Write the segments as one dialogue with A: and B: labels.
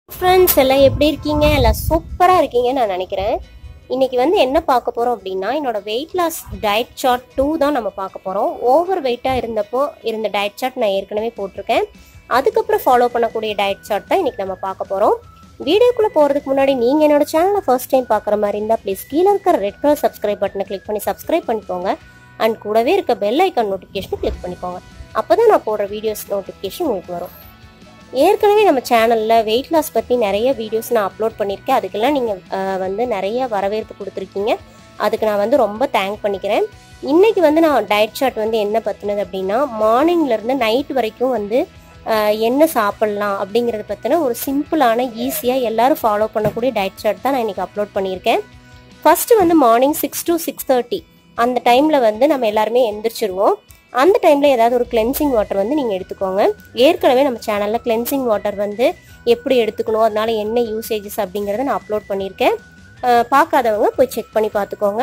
A: friends எல்லாம் எப்படி இருக்கீங்க எல்லாம் சூப்பராக இருக்கீங்கன்னு நான் நினைக்கிறேன் இன்னைக்கு வந்து என்ன பார்க்க போகிறோம் அப்படின்னா என்னோட weight loss diet chart two தான் நம்ம பார்க்க போகிறோம் ஓவர் வெயிட்டாக இருந்தப்போ இருந்த டயட் சார்ட் நான் ஏற்கனவே போட்டிருக்கேன் அதுக்கப்புறம் ஃபாலோ பண்ணக்கூடிய டயட் சார்ட் தான் இன்னைக்கு நம்ம பார்க்க போகிறோம் வீடியோக்குள்ளே போகிறதுக்கு முன்னாடி நீங்கள் என்னோட சேனலை ஃபர்ஸ்ட் டைம் பார்க்குற மாதிரி இருந்தால் ப்ளீஸ் கீழே இருக்கிற ரெட் கலர் சப்ஸ்கிரைப் பட்டனை கிளிக் பண்ணி சப்ஸ்கிரைப் பண்ணிக்கோங்க அண்ட் கூடவே இருக்க பெல் ஐக்கான் நோட்டிஃபிகேஷனை கிளிக் பண்ணிக்கோங்க அப்போ தான் நான் போடுற வீடியோஸ் நோட்டிஃபிகேஷன் உங்களுக்கு வரும் ஏற்கனவே நம்ம சேனலில் வெயிட் லாஸ் பற்றி நிறைய வீடியோஸ் நான் அப்லோட் பண்ணியிருக்கேன் அதுக்கெல்லாம் நீங்கள் வந்து நிறைய வரவேற்பு கொடுத்துருக்கீங்க அதுக்கு நான் வந்து ரொம்ப தேங்க் பண்ணிக்கிறேன் இன்னைக்கு வந்து நான் டயட் சார்ட் வந்து என்ன பற்றினது அப்படின்னா மார்னிங்லேருந்து நைட் வரைக்கும் வந்து அஹ், என்ன சாப்பிட்லாம் அப்படிங்கிறத பற்றின ஒரு சிம்பிளான ஈஸியாக எல்லாரும் ஃபாலோ பண்ணக்கூடிய டயட் சார்ட் தான் நான் இன்னைக்கு அப்லோட் பண்ணியிருக்கேன் ஃபர்ஸ்ட் வந்து morning six to six thirty அந்த டைமில் வந்து நம்ம எல்லாருமே எந்திரிச்சிருவோம் அந்த டைமில் ஏதாவது ஒரு கிளென்சிங் வாட்டர் வந்து நீங்கள் எடுத்துக்கோங்க ஏற்கனவே நம்ம சேனலில் கிளென்சிங் வாட்டர் வந்து எப்படி எடுத்துக்கணும் அதனால என்ன யூசேஜஸ் அப்படிங்கிறத நான் அப்லோட் பண்ணியிருக்கேன் அஹ் பார்க்காதவங்க போய் செக் பண்ணி பார்த்துக்கோங்க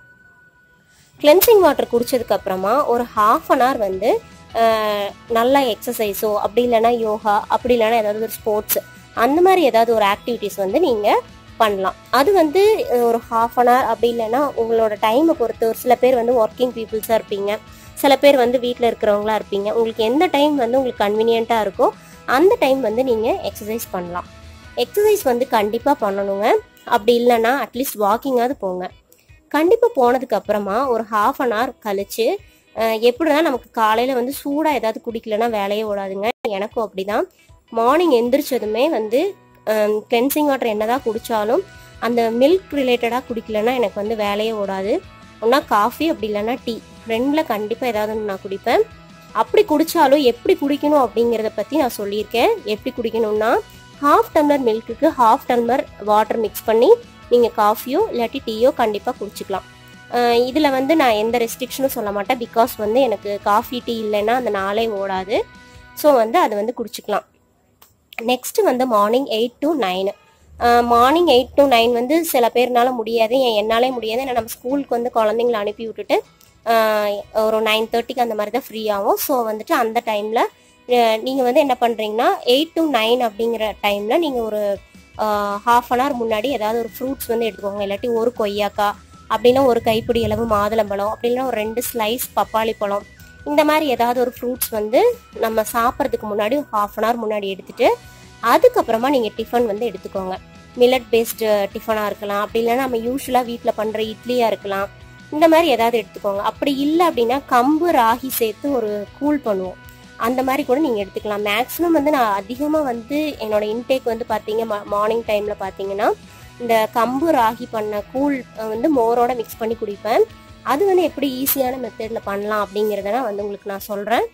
A: கிளென்சிங் வாட்டர் குடிச்சதுக்கு அப்புறமா ஒரு ஹாஃப் அன் ஹவர் வந்து அஹ், நல்லா எக்ஸசைஸோ அப்படி இல்லைன்னா யோகா அப்படி இல்லைன்னா ஏதாவது ஒரு ஸ்போர்ட்ஸ் அந்த மாதிரி ஏதாவது ஒரு ஆக்டிவிட்டிஸ் வந்து நீங்கள் பண்ணலாம் அது வந்து அஹ், ஒரு ஹாஃப் அன் ஹவர் அப்படி இல்லைன்னா உங்களோட டைமை பொறுத்து ஒரு சில பேர் வந்து ஒர்க்கிங் பீப்புள்ஸாக இருப்பீங்க சில பேர் வந்து வீட்டில் இருக்கிறவங்களா இருப்பீங்க உங்களுக்கு எந்த டைம் வந்து உங்களுக்கு கன்வீனியண்ட்டாக இருக்கோ அந்த டைம் வந்து நீங்கள் எக்ஸசைஸ் பண்ணலாம் எக்ஸசைஸ் வந்து கண்டிப்பாக பண்ணணுங்க அப்படி இல்லைன்னா அட்லீஸ்ட் வாக்கிங்காவது போங்க கண்டிப்பாக போனதுக்கு அப்புறமா ஒரு ஹாஃப் அன் ஹவர் கழிச்சு அஹ், எப்படின்னா நமக்கு காலையில் வந்து சூடாக ஏதாவது குடிக்கலன்னா வேலையே ஓடாதுங்க எனக்கும் அப்படிதான் மார்னிங் எந்திரிச்சதுமே வந்து கிளென்சிங் வாட்டர் என்னதான் குடித்தாலும் அந்த மில்க் ரிலேட்டடாக குடிக்கலன்னா எனக்கு வந்து வேலையே ஓடாது ஒன்றா காஃபி அப்படி இல்லைன்னா டீ ரெண்டில் கண்டிப்பாக ஏதாவது ஒன்று நான் குடிப்பேன் அப்படி குடித்தாலும் எப்படி குடிக்கணும் அப்படிங்கிறத பற்றி நான் சொல்லியிருக்கேன் எப்படி குடிக்கணும்னா ஹாஃப் டம்ளர் மில்க்குக்கு ஹாஃப் டம்ளர் வாட்டர் மிக்ஸ் பண்ணி நீங்கள் காஃபியோ இல்லாட்டி டீயோ கண்டிப்பாக குடிச்சிக்கலாம் இதில் வந்து நான் எந்த ரெஸ்ட்ரிக்ஷனும் சொல்ல மாட்டேன் பிகாஸ் வந்து எனக்கு காஃபி டீ இல்லைன்னா அந்த நாளே ஓடாது ஸோ வந்து அது வந்து குடிச்சிக்கலாம் நெக்ஸ்ட் வந்து morning eight to nine morning eight to nine வந்து சில பேர்னால முடியாது ஏன் என்னாலே முடியாது ஏன்னா நம்ம ஸ்கூலுக்கு வந்து குழந்தைங்கள அனுப்பி விட்டுட்டு ஆஹ் ஒரு நைன் தேர்ட்டிக்கு அந்த மாதிரி தான் ஃப்ரீ ஆகும் ஸோ வந்துட்டு அந்த டைமில் நீங்கள் வந்து என்ன பண்ணுறீங்கன்னா எயிட் டு நைன் அப்படிங்கிற டைமில் நீங்கள் ஒரு ஹாஃப் அன் ஹவர் முன்னாடி ஏதாவது ஒரு ஃப்ரூட்ஸ் வந்து எடுத்துக்கோங்க இல்லாட்டி ஒரு கொய்யாக்காய் அப்படின்னா ஒரு கைப்பிடி அளவு மாதுளம்பழம் அப்படின்னா ஒரு ரெண்டு ஸ்லைஸ் பப்பாளி பழம் இந்த மாதிரி ஏதாவது ஒரு ஃப்ரூட்ஸ் வந்து நம்ம சாப்பிட்றதுக்கு முன்னாடி ஹாஃப் அன் ஹவர் முன்னாடி எடுத்துட்டு அதுக்கப்புறமா நீங்கள் டிஃபன் வந்து எடுத்துக்கோங்க மில்லட் பேஸ்டு டிஃபனாக இருக்கலாம் அப்படி இல்லைன்னா நம்ம யூஸ்வலாக வீட்டில் பண்ணுற இட்லியாக இருக்கலாம் இந்த மாதிரி ஏதாவது எடுத்துக்கோங்க அப்படி இல்லை அப்படின்னா கம்பு ராகி சேர்த்து ஒரு கூழ் பண்ணுவோம் அந்த மாதிரி கூட நீங்கள் எடுத்துக்கலாம் மேக்ஸிமம் வந்து நான் அதிகமாக வந்து என்னோட இன்டேக் வந்து பார்த்தீங்க மார்னிங் டைமில் பார்த்தீங்கன்னா இந்த கம்பு ராகி பண்ண கூழ் அஹ், வந்து மோரோட மிக்ஸ் பண்ணி குடிப்பேன் அது வந்து எப்படி ஈஸியான மெத்தடில் பண்ணலாம் அப்படிங்கிறத நான் வந்து உங்களுக்கு நான் சொல்கிறேன்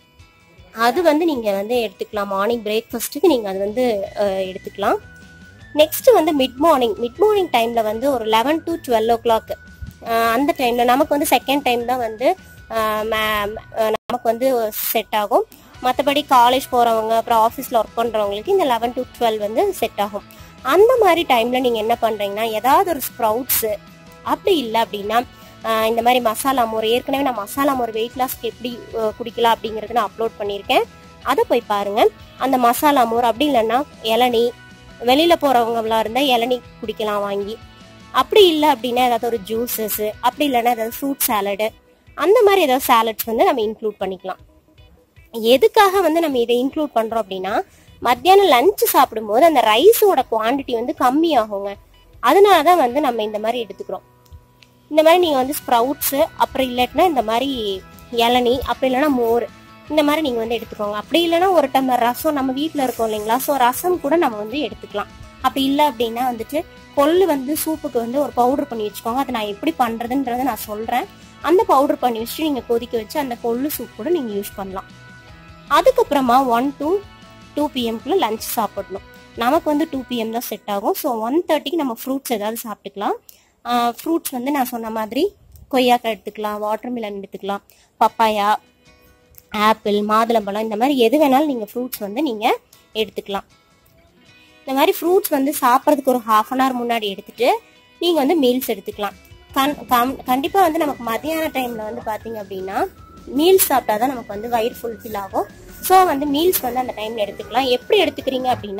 A: அது வந்து நீங்கள் வந்து எடுத்துக்கலாம் மார்னிங் பிரேக்ஃபாஸ்ட்டுக்கு நீங்கள் அது வந்து அஹ், எடுத்துக்கலாம் நெக்ஸ்ட் வந்து மிட் மார்னிங் மிட் மார்னிங் டைமில் வந்து ஒரு eleven to twelve o'clock அந்த டைமில் நமக்கு வந்து செகண்ட் டைம் தான் வந்து அஹ், ம- அஹ், நமக்கு வந்து செட் ஆகும் மற்றபடி காலேஜ் போகிறவங்க அப்புறம் ஆஃபீஸில் ஒர்க் பண்ணுறவங்களுக்கு இந்த லெவன் டு டுவெல் வந்து செட் ஆகும் அந்த மாதிரி டைமில் நீங்கள் என்ன பண்ணுறீங்கன்னா ஏதாவது ஒரு ஸ்ப்ரவுட்ஸு அப்படி இல்லை அப்படின்னா ஆஹ் இந்த மாதிரி மசாலா மோர் ஏற்கனவே நான் மசாலா மோர் வெயிட் லாஸ்க்கு எப்படி ஆஹ் குடிக்கலாம் அப்படிங்கிறது நான் அப்லோட் பண்ணியிருக்கேன் அதை போய் பாருங்க அந்த மசாலா மோர் அப்படி இல்லைன்னா இளநீ வெளியில் போகிறவங்களா இருந்தால் இளநீ குடிக்கலாம் வாங்கி அப்படி இல்லை அப்படின்னா ஏதாவது ஒரு ஜூஸஸ் அப்படி இல்லைன்னா ஏதாவது ஃப்ரூட் சாலடு அந்த மாதிரி ஏதாவது சாலட்ஸ் வந்து நம்ம இன்க்ளூட் பண்ணிக்கலாம் எதுக்காக வந்து நம்ம இதை இன்க்ளூட் பண்றோம் அப்படின்னா மத்தியானம் லஞ்ச் சாப்பிடும்போது அந்த ரைஸோட குவாண்டிட்டி வந்து கம்மியாகுங்க அதனால தான் வந்து நம்ம இந்த மாதிரி எடுத்துக்கிறோம் இந்த மாதிரி நீங்கள் வந்து ஸ்ப்ரவுட்ஸு அப்புறம் இல்லாட்டினா இந்த மாதிரி இளநீ அப்படி இல்லைன்னா மோர் இந்த மாதிரி நீங்கள் வந்து எடுத்துக்கோங்க அப்படி இல்லைன்னா ஒரு டம்ளர் ரசம் நம்ம வீட்டில் இருக்கோம் இல்லைங்களா ஸோ ரசம் கூட நம்ம வந்து எடுத்துக்கலாம் அப்படி இல்லை அப்படின்னா வந்துட்டு கொள்ளு வந்து சூப்புக்கு வந்து ஒரு பவுடர் பண்ணி வச்சுக்கோங்க அதை நான் எப்படி பண்ணுறதுன்றதை நான் சொல்கிறேன் அந்த பவுடர் பண்ணி வச்சுட்டு நீங்கள் கொதிக்க வச்சு அந்த கொள்ளு சூப் கூட நீங்கள் யூஸ் பண்ணலாம் அதுக்கப்புறமா ஒன் டு டூ பிஎம்குள்ளே லஞ்ச் சாப்பிடணும் நமக்கு வந்து டூ பிஎம் தான் செட் ஆகும் ஸோ ஒன் தேர்ட்டிக்கு நம்ம ஃப்ரூட்ஸ் ஏதாவது சாப்பிட்டுக்கலாம் ஃப்ரூட்ஸ் வந்து நான் சொன்ன மாதிரி கொய்யாக்காய் எடுத்துக்கலாம் வாட்டர்மெலன் எடுத்துக்கலாம் பப்பாயா ஆப்பிள் மாதுளம்பழம் இந்த மாதிரி எது வேணாலும் நீங்கள் ஃப்ரூட்ஸ் வந்து நீங்கள் எடுத்துக்கலாம் இந்த மாதிரி ஃப்ரூட்ஸ் வந்து சாப்பிட்றதுக்கு ஒரு ஹாஃப் அன் ஹவர் முன்னாடி எடுத்துட்டு நீங்கள் வந்து மீல்ஸ் எடுத்துக்கலாம் கண் கம் கண்டிப்பாக வந்து நமக்கு மதியான டைமில் வந்து பார்த்தீங்க அப்படின்னா மீல்ஸ் சாப்பிட்டா தான் நமக்கு வந்து வயிறு ஃபுல்ஃபில் ஆகும் ஸோ வந்து மீல்ஸ் வந்து அந்த டைமில் எடுத்துக்கலாம் எப்படி எடுத்துக்கிறீங்க அப்படின்னா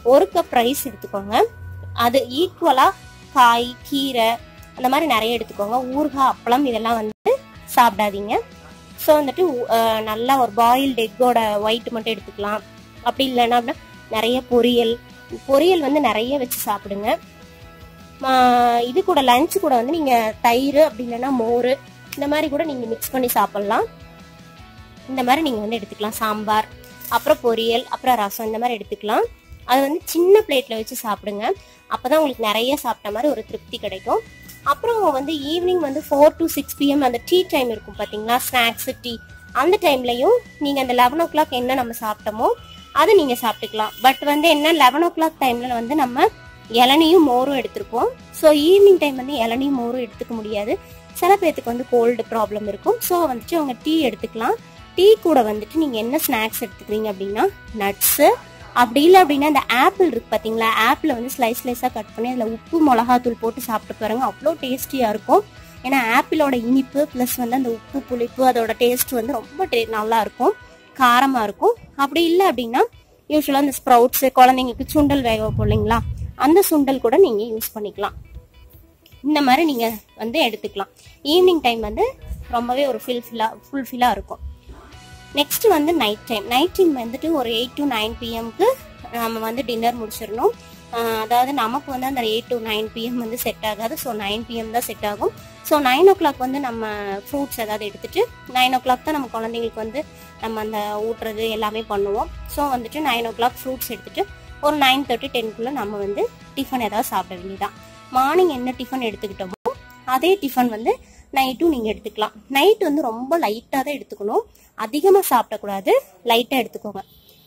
A: ஒரு கப் ரைஸ் எடுத்துக்கோங்க அது ஈக்குவலாக காய் கீரை அந்த மாதிரி நிறைய எடுத்துக்கோங்க ஊறுகாய் அப்பளம் இதெல்லாம் வந்து சாப்பிடாதீங்க ஸோ வந்துட்டு உ- அஹ் நல்லா ஒரு பாயில்டு எக்கோட ஒயிட் மட்டும் எடுத்துக்கலாம் அப்படி இல்லைன்னா அப்படின்னா நிறைய பொரியல் பொரியல் வந்து நிறைய வச்சு சாப்பிடுங்க ம- இது கூட லஞ்ச் கூட வந்து நீங்கள் தயிர் அப்படி இல்லைன்னா மோர் இந்த மாதிரி கூட நீங்கள் மிக்ஸ் பண்ணி சாப்பிட்லாம் இந்த மாதிரி நீங்கள் வந்து எடுத்துக்கலாம் சாம்பார் அப்புறம் பொரியல் அப்புறம் ரசம் இந்த மாதிரி எடுத்துக்கலாம் அது வந்து சின்ன பிளேட்டில் வச்சு சாப்பிடுங்க அப்போ தான் உங்களுக்கு நிறைய சாப்பிட்ட மாதிரி ஒரு திருப்தி கிடைக்கும் அப்புறம் வந்து ஈவினிங் வந்து ஃபோர் டு சிக்ஸ் பிஎம் அந்த டீ டைம் இருக்கும் பார்த்தீங்களா ஸ்நாக்ஸ் டீ அந்த டைம்லையும் நீங்கள் அந்த லெவன் ஓ கிளாக் என்ன நம்ம சாப்பிட்டோமோ அதை நீங்கள் சாப்பிட்டுக்கலாம் பட் வந்து என்ன லெவன் ஓ கிளாக் டைமில் வந்து நம்ம இளநியும் மோரும் எடுத்திருப்போம் ஸோ ஈவினிங் டைம் வந்து இளநியும் மோரும் எடுத்துக்க முடியாது சில பேர்த்துக்கு வந்து கோல்டு ப்ராப்ளம் இருக்கும் ஸோ வந்துட்டு அவங்க டீ எடுத்துக்கலாம் டீ கூட வந்துட்டு நீங்கள் என்ன ஸ்நாக்ஸ் எடுத்துக்கிறீங்க அப்படின்னா நட்ஸு அப்படி இல்லை அப்படின்னா இந்த ஆப்பிள் இருக்கு பார்த்தீங்களா ஆப்பிளை வந்து ஸ்லைஸ் ஸ்லைஸாக கட் பண்ணி அதில் உப்பு மிளகாத்தூள் போட்டு சாப்பிட்டு பாருங்க அவ்வளோ டேஸ்டியாக இருக்கும் ஏன்னா ஆப்பிளோட இனிப்பு ப்ளஸ் வந்து அந்த உப்பு புளிப்பு அதோட டேஸ்ட் வந்து ரொம்ப டே நல்லா இருக்கும் காரமாக இருக்கும் அப்படி இல்லை அப்படின்னா யூஸ்வலாக இந்த ஸ்ப்ரவுட்ஸு குழந்தைங்களுக்கு சுண்டல் வேக வைப்போம் இல்லைங்களா அந்த சுண்டல் கூட நீங்கள் யூஸ் பண்ணிக்கலாம் இந்த மாதிரி நீங்கள் வந்து எடுத்துக்கலாம் ஈவினிங் டைம் வந்து ரொம்பவே ஒரு ஃபில்ஃபில்லாக ஃபுல்ஃபில்லாக இருக்கும் நெக்ஸ்ட் வந்து நைட் டைம் நைட் டைம் வந்துட்டு ஒரு எயிட் டு நைன் பிஎம்க்கு நம்ம வந்து டின்னர் முடிச்சிடணும் ஆஹ் அதாவது நமக்கு வந்து அந்த எயிட் டு நைன் பிஎம் வந்து செட் ஆகாது ஸோ நைன் பிஎம் தான் செட் ஆகும் ஸோ நைன் ஓ கிளாக் வந்து நம்ம ஃப்ரூட்ஸ் ஏதாவது எடுத்துட்டு நைன் ஓ கிளாக் தான் நம்ம குழந்தைங்களுக்கு வந்து நம்ம அந்த ஊட்டுறது எல்லாமே பண்ணுவோம் ஸோ வந்துட்டு நைன் ஓ கிளாக் ஃப்ரூட்ஸ் எடுத்துட்டு ஒரு நைன் தேர்ட்டி டென்க்குள்ளே நம்ம வந்து டிஃபன் ஏதாவது சாப்பிட வேண்டியதான் மார்னிங் என்ன டிஃபன் எடுத்துக்கிட்டோமோ அதே டிஃபன் வந்து நைட்டும் நீங்கள் எடுத்துக்கலாம் நைட் வந்து ரொம்ப லைட்டாக தான் எடுத்துக்கணும் அதிகமாக சாப்பிடக்கூடாது லைட்டாக எடுத்துக்கோங்க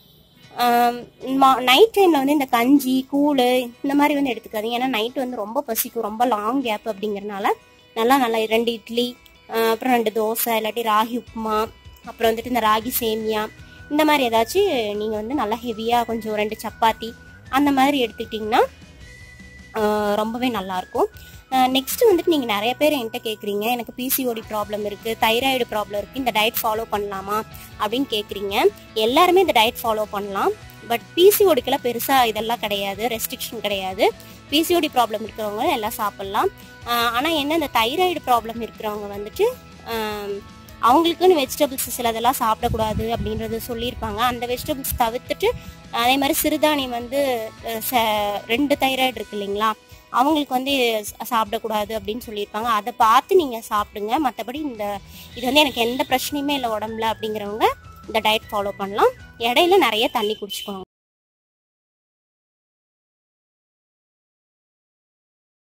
A: நைட் டைமில் வந்து இந்த கஞ்சி கூழ் இந்த மாதிரி வந்து எடுத்துக்காதீங்க ஏன்னா நைட் வந்து ரொம்ப பசிக்கும் ரொம்ப லாங் கேப் அப்படிங்கறனால நல்லா நல்லா ரெண்டு இட்லி ஆஹ் அப்புறம் ரெண்டு தோசை இல்லாட்டி ராகி உப்புமா அப்புறம் வந்துட்டு இந்த ராகி சேமியா இந்த மாதிரி ஏதாச்சும் நீங்கள் வந்து நல்லா ஹெவியாக கொஞ்சம் ரெண்டு சப்பாத்தி அந்த மாதிரி எடுத்துக்கிட்டிங்கன்னா ஆஹ் ரொம்பவே நல்லாயிருக்கும் நெக்ஸ்ட் வந்துட்டு நீங்கள் நிறைய பேர் என்கிட்ட கேட்குறீங்க எனக்கு பிசிஓடி ப்ராப்ளம் இருக்குது தைராய்டு ப்ராப்ளம் இருக்குது இந்த டயட் ஃபாலோ பண்ணலாமா அப்படின்னு கேட்குறீங்க எல்லாருமே இந்த டயட் ஃபாலோ பண்ணலாம் பட் பிசிஓடிக்கெல்லாம் பெருசாக இதெல்லாம் கிடையாது ரெஸ்ட்ரிக்ஷன் கிடையாது பிசிஓடி ப்ராப்ளம் இருக்கிறவங்க எல்லாம் சாப்பிட்லாம் ஆனால் என்ன இந்த தைராய்டு ப்ராப்ளம் இருக்கிறவங்க வந்துட்டு ஆஹ் அவங்களுக்குன்னு வெஜிடபிள்ஸ் சிலதெல்லாம் சாப்பிடக்கூடாது அப்படின்றது சொல்லியிருப்பாங்க அந்த வெஜிடபிள்ஸ் தவிர்த்துட்டு அதே மாதிரி சிறுதானியம் வந்து அஹ், ச- ரெண்டு தைராய்டு இருக்கு இல்லைங்களா அவங்களுக்கு வந்து ச- சாப்பிடக்கூடாது அப்படின்னு சொல்லியிருப்பாங்க அதை பார்த்து நீங்கள் சாப்பிடுங்க மற்றபடி இந்த இது வந்து எனக்கு எந்த பிரச்சனையுமே இல்லை உடம்புல அப்படிங்கிறவங்க இந்த டயட் ஃபாலோ பண்ணலாம் இடையில நிறைய தண்ணி குடிச்சுக்கோங்க